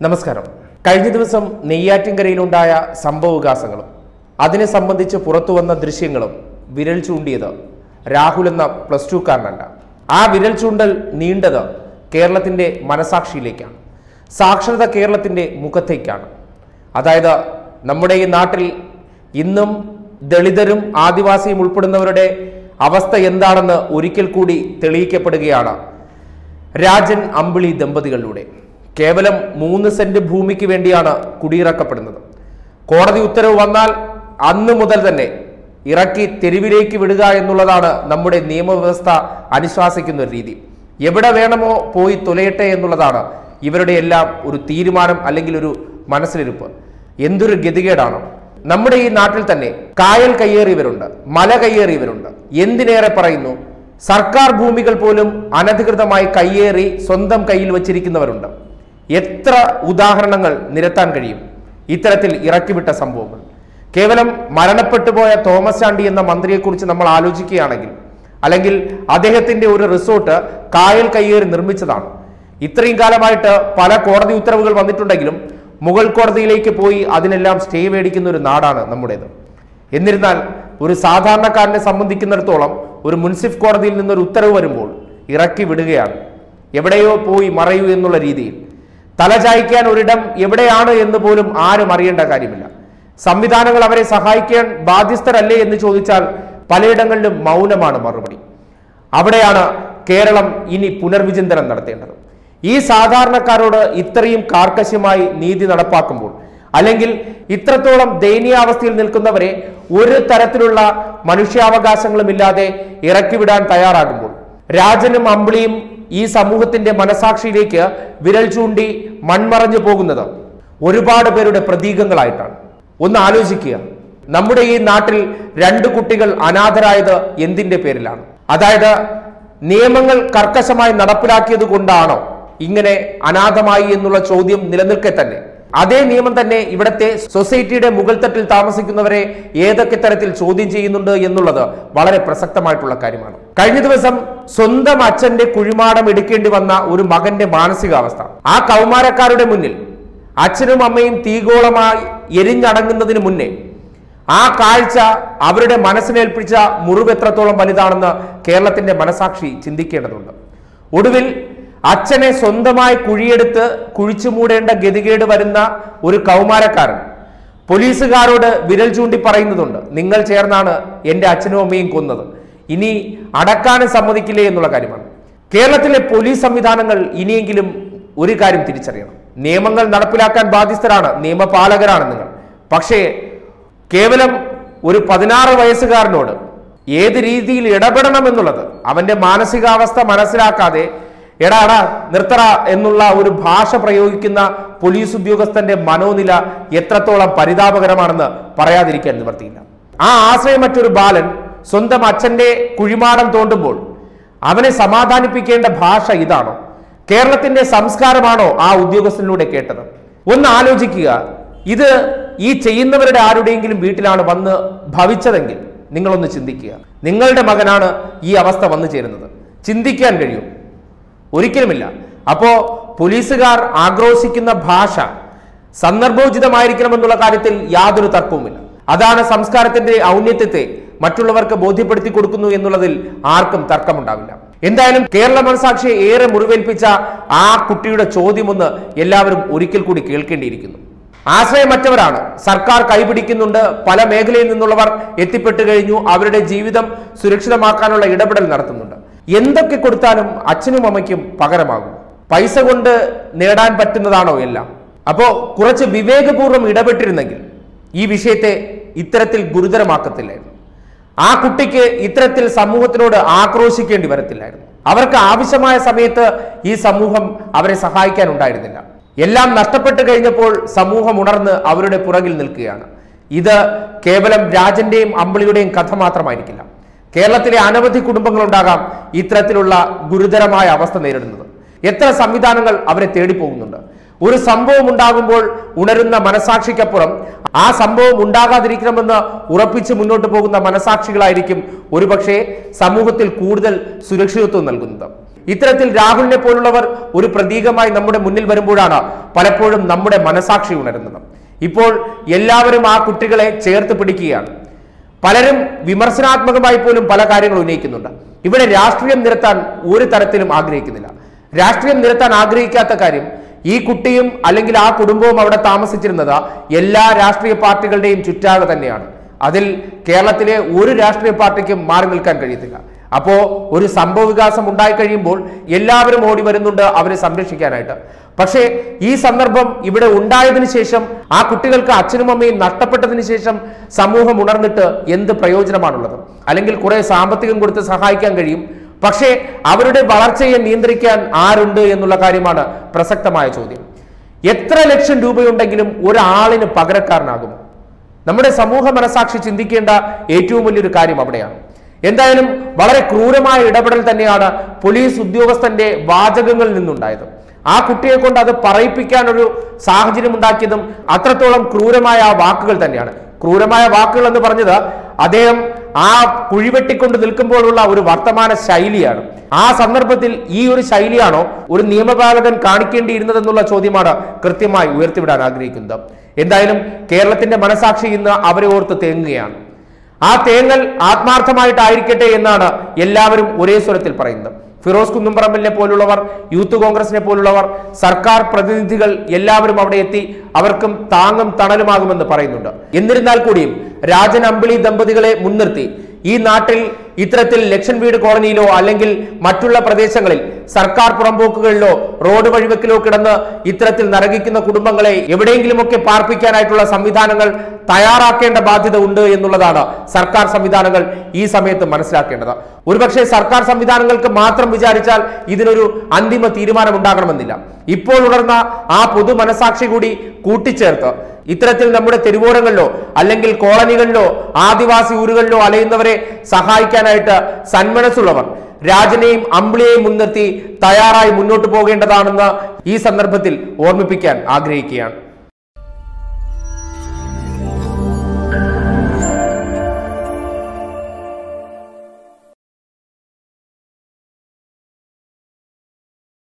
നമസ്കാരം കഴിഞ്ഞ ദിവസം നെയ്യാറ്റിൻകരയിലുണ്ടായ സംഭവവികാസങ്ങളും അതിനെ സംബന്ധിച്ച് പുറത്തു വന്ന ദൃശ്യങ്ങളും വിരൽ ചൂണ്ടിയത് രാഹുൽ എന്ന പ്ലസ് ടുക്കാരനല്ല ആ വിരൽ ചൂണ്ടൽ നീണ്ടത് കേരളത്തിന്റെ മനസാക്ഷിയിലേക്കാണ് സാക്ഷരത കേരളത്തിന്റെ മുഖത്തേക്കാണ് അതായത് നമ്മുടെ ഈ നാട്ടിൽ ഇന്നും ദളിതരും ആദിവാസിയും ഉൾപ്പെടുന്നവരുടെ അവസ്ഥ എന്താണെന്ന് ഒരിക്കൽ കൂടി തെളിയിക്കപ്പെടുകയാണ് രാജൻ അമ്പിളി ദമ്പതികളിലൂടെ കേവലം മൂന്ന് സെന്റ് ഭൂമിക്ക് വേണ്ടിയാണ് കുടിയിറക്കപ്പെടുന്നത് കോടതി ഉത്തരവ് വന്നാൽ അന്ന് മുതൽ തന്നെ ഇറക്കി തെരുവിലേക്ക് വിടുക എന്നുള്ളതാണ് നമ്മുടെ നിയമവ്യവസ്ഥ അനുശാസിക്കുന്ന ഒരു രീതി എവിടെ വേണമോ പോയി തുലയട്ടെ എന്നുള്ളതാണ് ഇവരുടെ എല്ലാം ഒരു തീരുമാനം അല്ലെങ്കിൽ ഒരു മനസ്സിലിരുപ്പ് എന്തൊരു ഗതികേടാണ് നമ്മുടെ ഈ നാട്ടിൽ തന്നെ കായൽ കയ്യേറിയവരുണ്ട് മല കയ്യേറിയവരുണ്ട് എന്തിനേറെ പറയുന്നു സർക്കാർ ഭൂമികൾ പോലും അനധികൃതമായി കയ്യേറി സ്വന്തം കയ്യിൽ വച്ചിരിക്കുന്നവരുണ്ട് എത്ര ഉദാഹരണങ്ങൾ നിരത്താൻ കഴിയും ഇത്തരത്തിൽ ഇറക്കിവിട്ട സംഭവങ്ങൾ കേവലം മരണപ്പെട്ടു പോയ തോമസ് ചാണ്ടി എന്ന മന്ത്രിയെക്കുറിച്ച് നമ്മൾ ആലോചിക്കുകയാണെങ്കിൽ അല്ലെങ്കിൽ അദ്ദേഹത്തിന്റെ ഒരു റിസോർട്ട് കായൽ കയ്യേറി നിർമ്മിച്ചതാണ് ഇത്രയും കാലമായിട്ട് പല കോടതി ഉത്തരവുകൾ വന്നിട്ടുണ്ടെങ്കിലും മുഗൾ കോടതിയിലേക്ക് പോയി അതിനെല്ലാം സ്റ്റേ മേടിക്കുന്ന ഒരു നാടാണ് നമ്മുടേത് എന്നിരുന്നാൽ ഒരു സാധാരണക്കാരനെ സംബന്ധിക്കുന്നിടത്തോളം ഒരു മുൻസിഫ് കോടതിയിൽ നിന്നൊരു ഉത്തരവ് വരുമ്പോൾ ഇറക്കി വിടുകയാണ് എവിടെയോ പോയി മറയൂ എന്നുള്ള രീതിയിൽ തലചായ്ക്കാൻ ഒരിടം എവിടെയാണ് എന്ന് പോലും ആരും അറിയേണ്ട കാര്യമില്ല സംവിധാനങ്ങൾ അവരെ സഹായിക്കാൻ ബാധ്യസ്ഥരല്ലേ എന്ന് ചോദിച്ചാൽ പലയിടങ്ങളിലും മൗനമാണ് മറുപടി അവിടെയാണ് കേരളം ഇനി പുനർവിചിന്തനം നടത്തേണ്ടത് ഈ സാധാരണക്കാരോട് ഇത്രയും കാർക്കശ്യമായി നീതി നടപ്പാക്കുമ്പോൾ അല്ലെങ്കിൽ ഇത്രത്തോളം ദയനീയാവസ്ഥയിൽ നിൽക്കുന്നവരെ ഒരു തരത്തിലുള്ള മനുഷ്യാവകാശങ്ങളും ഇല്ലാതെ ഇറക്കിവിടാൻ തയ്യാറാകുമ്പോൾ രാജനും അമ്പിളിയും ഈ സമൂഹത്തിന്റെ മനസാക്ഷിയിലേക്ക് വിരൽ ചൂണ്ടി മൺമറഞ്ഞു പോകുന്നത് ഒരുപാട് പേരുടെ പ്രതീകങ്ങളായിട്ടാണ് ഒന്ന് ആലോചിക്കുക നമ്മുടെ ഈ നാട്ടിൽ രണ്ട് കുട്ടികൾ അനാഥരായത് എന്തിന്റെ പേരിലാണ് അതായത് നിയമങ്ങൾ കർക്കശമായി നടപ്പിലാക്കിയത് കൊണ്ടാണോ ഇങ്ങനെ അനാഥമായി എന്നുള്ള ചോദ്യം നിലനിൽക്കെ തന്നെ അതേ നിയമം തന്നെ ഇവിടത്തെ സൊസൈറ്റിയുടെ മുകൾ തട്ടിൽ താമസിക്കുന്നവരെ ഏതൊക്കെ തരത്തിൽ ചോദ്യം ചെയ്യുന്നുണ്ട് എന്നുള്ളത് വളരെ പ്രസക്തമായിട്ടുള്ള കാര്യമാണ് കഴിഞ്ഞ ദിവസം സ്വന്തം അച്ഛന്റെ കുഴിമാടം എടുക്കേണ്ടി വന്ന ഒരു മകന്റെ മാനസികാവസ്ഥ ആ കൗമാരക്കാരുടെ മുന്നിൽ അച്ഛനും അമ്മയും തീഗോളമായി എരിഞ്ഞടങ്ങുന്നതിന് മുന്നേ ആ കാഴ്ച അവരുടെ മനസ്സിനേൽപ്പിച്ച മുറിവ് എത്രത്തോളം വലുതാണെന്ന് കേരളത്തിന്റെ മനസാക്ഷി ചിന്തിക്കേണ്ടതുണ്ട് ഒടുവിൽ അച്ഛനെ സ്വന്തമായി കുഴിയെടുത്ത് കുഴിച്ചു മൂടേണ്ട ഗതികേട് വരുന്ന ഒരു കൗമാരക്കാരൻ പോലീസുകാരോട് വിരൽ ചൂണ്ടി പറയുന്നതുണ്ട് നിങ്ങൾ ചേർന്നാണ് എൻ്റെ അച്ഛനും അമ്മയും കൊന്നത് ഇനി അടക്കാനും സമ്മതിക്കില്ലേ എന്നുള്ള കാര്യമാണ് കേരളത്തിലെ പോലീസ് സംവിധാനങ്ങൾ ഇനിയെങ്കിലും ഒരു കാര്യം തിരിച്ചറിയണം നിയമങ്ങൾ നടപ്പിലാക്കാൻ ബാധ്യസ്ഥരാണ് നിയമപാലകരാണ് നിങ്ങൾ പക്ഷേ കേവലം ഒരു പതിനാറ് വയസ്സുകാരനോട് ഏത് രീതിയിൽ ഇടപെടണം എന്നുള്ളത് അവന്റെ മാനസികാവസ്ഥ മനസ്സിലാക്കാതെ എടാ എടാ നിർത്തറ എന്നുള്ള ഒരു ഭാഷ പ്രയോഗിക്കുന്ന പോലീസ് ഉദ്യോഗസ്ഥന്റെ മനോനില എത്രത്തോളം പരിതാപകരമാണെന്ന് പറയാതിരിക്കാൻ നിവർത്തിയില്ല ആ ആശ്രയമറ്റൊരു ബാലൻ സ്വന്തം അച്ഛന്റെ കുഴിമാടം തോണ്ടുമ്പോൾ അവനെ സമാധാനിപ്പിക്കേണ്ട ഭാഷ ഇതാണോ കേരളത്തിന്റെ സംസ്കാരമാണോ ആ ഉദ്യോഗസ്ഥനിലൂടെ കേട്ടത് ഒന്ന് ആലോചിക്കുക ഇത് ഈ ചെയ്യുന്നവരുടെ ആരുടെയെങ്കിലും വീട്ടിലാണ് വന്ന് ഭവിച്ചതെങ്കിൽ നിങ്ങളൊന്ന് ചിന്തിക്കുക നിങ്ങളുടെ മകനാണ് ഈ അവസ്ഥ വന്നു ചേരുന്നത് ചിന്തിക്കാൻ കഴിയും ഒരിക്കലുമില്ല അപ്പോ പോലീസുകാർ ആക്രോശിക്കുന്ന ഭാഷ സന്ദർഭോചിതമായിരിക്കണമെന്നുള്ള കാര്യത്തിൽ യാതൊരു തർക്കവുമില്ല അതാണ് സംസ്കാരത്തിന്റെ ഔന്നത്യത്തെ മറ്റുള്ളവർക്ക് ബോധ്യപ്പെടുത്തി കൊടുക്കുന്നു എന്നുള്ളതിൽ ആർക്കും തർക്കമുണ്ടാവില്ല എന്തായാലും കേരള മനസാക്ഷിയെ ഏറെ മുറിവേൽപ്പിച്ച ആ കുട്ടിയുടെ ചോദ്യമൊന്ന് എല്ലാവരും ഒരിക്കൽ കൂടി കേൾക്കേണ്ടിയിരിക്കുന്നു ആശ്രയമറ്റവരാണ് സർക്കാർ കൈപിടിക്കുന്നുണ്ട് പല മേഖലയിൽ നിന്നുള്ളവർ എത്തിപ്പെട്ടു കഴിഞ്ഞു അവരുടെ ജീവിതം സുരക്ഷിതമാക്കാനുള്ള ഇടപെടൽ നടത്തുന്നുണ്ട് എന്തൊക്കെ കൊടുത്താലും അച്ഛനും അമ്മയ്ക്കും പകരമാകും പൈസ കൊണ്ട് നേടാൻ പറ്റുന്നതാണോ എല്ലാം അപ്പോ കുറച്ച് വിവേകപൂർവ്വം ഇടപെട്ടിരുന്നെങ്കിൽ ഈ വിഷയത്തെ ഇത്തരത്തിൽ ഗുരുതരമാക്കത്തില്ലായിരുന്നു ആ കുട്ടിക്ക് ഇത്തരത്തിൽ സമൂഹത്തിനോട് ആക്രോശിക്കേണ്ടി വരത്തില്ലായിരുന്നു അവർക്ക് ആവശ്യമായ സമയത്ത് ഈ സമൂഹം അവരെ സഹായിക്കാൻ ഉണ്ടായിരുന്നില്ല എല്ലാം നഷ്ടപ്പെട്ടു കഴിഞ്ഞപ്പോൾ സമൂഹം ഉണർന്ന് അവരുടെ പുറകിൽ നിൽക്കുകയാണ് ഇത് കേവലം രാജന്റെയും അമ്പിളിയുടെയും കഥ മാത്രമായിരിക്കില്ല കേരളത്തിലെ അനവധി കുടുംബങ്ങളുണ്ടാകാം ഇത്തരത്തിലുള്ള ഗുരുതരമായ അവസ്ഥ നേരിടുന്നത് എത്ര സംവിധാനങ്ങൾ അവരെ തേടിപ്പോകുന്നുണ്ട് ഒരു സംഭവം ഉണ്ടാകുമ്പോൾ ഉണരുന്ന മനസാക്ഷിക്കപ്പുറം ആ സംഭവം ഉണ്ടാകാതിരിക്കണമെന്ന് ഉറപ്പിച്ച് മുന്നോട്ട് പോകുന്ന മനസാക്ഷികളായിരിക്കും ഒരുപക്ഷെ സമൂഹത്തിൽ കൂടുതൽ സുരക്ഷിതത്വം നൽകുന്നത് ഇത്തരത്തിൽ രാഹുലിനെ പോലുള്ളവർ ഒരു പ്രതീകമായി നമ്മുടെ മുന്നിൽ വരുമ്പോഴാണ് പലപ്പോഴും നമ്മുടെ മനസാക്ഷി ഉണരുന്നത് ഇപ്പോൾ എല്ലാവരും ആ കുട്ടികളെ ചേർത്ത് പിടിക്കുകയാണ് പലരും വിമർശനാത്മകമായി പോലും പല കാര്യങ്ങൾ ഉന്നയിക്കുന്നുണ്ട് ഇവിടെ രാഷ്ട്രീയം നിരത്താൻ ഒരു തരത്തിലും ആഗ്രഹിക്കുന്നില്ല രാഷ്ട്രീയം നിരത്താൻ ആഗ്രഹിക്കാത്ത കാര്യം ഈ കുട്ടിയും അല്ലെങ്കിൽ ആ കുടുംബവും അവിടെ താമസിച്ചിരുന്നത് എല്ലാ രാഷ്ട്രീയ പാർട്ടികളുടെയും ചുറ്റാകെ തന്നെയാണ് അതിൽ കേരളത്തിലെ ഒരു രാഷ്ട്രീയ പാർട്ടിക്കും മാറി നിൽക്കാൻ കഴിയത്തില്ല അപ്പോ ഒരു സംഭവ വികാസം ഉണ്ടായി കഴിയുമ്പോൾ എല്ലാവരും ഓടി വരുന്നുണ്ട് അവരെ സംരക്ഷിക്കാനായിട്ട് പക്ഷേ ഈ സന്ദർഭം ഇവിടെ ഉണ്ടായതിനു ശേഷം ആ കുട്ടികൾക്ക് അച്ഛനും അമ്മയും നഷ്ടപ്പെട്ടതിന് ശേഷം സമൂഹം ഉണർന്നിട്ട് എന്ത് പ്രയോജനമാണുള്ളത് അല്ലെങ്കിൽ കുറെ സാമ്പത്തികം കൊടുത്ത് സഹായിക്കാൻ കഴിയും പക്ഷേ അവരുടെ വളർച്ചയെ നിയന്ത്രിക്കാൻ ആരുണ്ട് എന്നുള്ള കാര്യമാണ് പ്രസക്തമായ ചോദ്യം എത്ര ലക്ഷം രൂപയുണ്ടെങ്കിലും ഒരാളിന് പകരക്കാരനാകുമോ നമ്മുടെ സമൂഹ മനസാക്ഷി ചിന്തിക്കേണ്ട ഏറ്റവും വലിയൊരു കാര്യം അവിടെയാണ് എന്തായാലും വളരെ ക്രൂരമായ ഇടപെടൽ തന്നെയാണ് പോലീസ് ഉദ്യോഗസ്ഥന്റെ വാചകങ്ങളിൽ നിന്നുണ്ടായത് ആ കുട്ടിയെ കൊണ്ട് അത് പറയിപ്പിക്കാൻ ഒരു സാഹചര്യം ഉണ്ടാക്കിയതും അത്രത്തോളം ക്രൂരമായ ആ വാക്കുകൾ തന്നെയാണ് ക്രൂരമായ വാക്കുകൾ എന്ന് പറഞ്ഞത് അദ്ദേഹം ആ കുഴിവെട്ടിക്കൊണ്ട് നിൽക്കുമ്പോഴുള്ള ഒരു വർത്തമാന ശൈലിയാണ് ആ സന്ദർഭത്തിൽ ഈ ഒരു ശൈലിയാണോ ഒരു നിയമപാലകൻ കാണിക്കേണ്ടിയിരുന്നതെന്നുള്ള ചോദ്യമാണ് കൃത്യമായി ഉയർത്തിവിടാൻ ആഗ്രഹിക്കുന്നത് എന്തായാലും കേരളത്തിന്റെ മനസാക്ഷി ഇന്ന് അവരെ ഓർത്ത് തേങ്ങുകയാണ് ആ തേങ്ങൽ ആത്മാർത്ഥമായിട്ടായിരിക്കട്ടെ എന്നാണ് എല്ലാവരും ഒരേ സ്വരത്തിൽ പറയുന്നത് ഫിറോസ് കുന്നുംപറമ്പലിനെ പോലുള്ളവർ യൂത്ത് കോൺഗ്രസിനെ പോലുള്ളവർ സർക്കാർ പ്രതിനിധികൾ എല്ലാവരും അവിടെ എത്തി അവർക്കും താങ്ങും തണലുമാകുമെന്ന് പറയുന്നുണ്ട് എന്നിരുന്നാൽ കൂടിയും രാജൻ അമ്പിളി ദമ്പതികളെ മുൻനിർത്തി ഈ നാട്ടിൽ ഇത്തരത്തിൽ ലക്ഷൻ വീട് കോളനിയിലോ അല്ലെങ്കിൽ മറ്റുള്ള പ്രദേശങ്ങളിൽ സർക്കാർ പുറമ്പോക്കുകളിലോ റോഡ് വഴിവെക്കിലോ കിടന്ന് ഇത്തരത്തിൽ നരകിക്കുന്ന കുടുംബങ്ങളെ എവിടെയെങ്കിലുമൊക്കെ പാർപ്പിക്കാനായിട്ടുള്ള സംവിധാനങ്ങൾ തയ്യാറാക്കേണ്ട ബാധ്യത ഉണ്ട് എന്നുള്ളതാണ് സർക്കാർ സംവിധാനങ്ങൾ ഈ സമയത്ത് മനസ്സിലാക്കേണ്ടത് ഒരുപക്ഷെ സർക്കാർ സംവിധാനങ്ങൾക്ക് മാത്രം വിചാരിച്ചാൽ ഇതിനൊരു അന്തിമ തീരുമാനം ഉണ്ടാകണമെന്നില്ല ഇപ്പോൾ ഉണർന്ന ആ പൊതു മനസാക്ഷി കൂടി കൂട്ടിച്ചേർത്ത് ഇത്തരത്തിൽ നമ്മുടെ തെരുവോരങ്ങളിലോ അല്ലെങ്കിൽ കോളനികളിലോ ആദിവാസി ഊരുകളിലോ അലയുന്നവരെ സഹായിക്കാനായിട്ട് സന്മനസ്സുള്ളവർ രാജനെയും അമ്പിളിയെയും മുൻനിർത്തി തയ്യാറായി മുന്നോട്ട് പോകേണ്ടതാണെന്ന് ഈ സന്ദർഭത്തിൽ ഓർമ്മിപ്പിക്കാൻ ആഗ്രഹിക്കുകയാണ്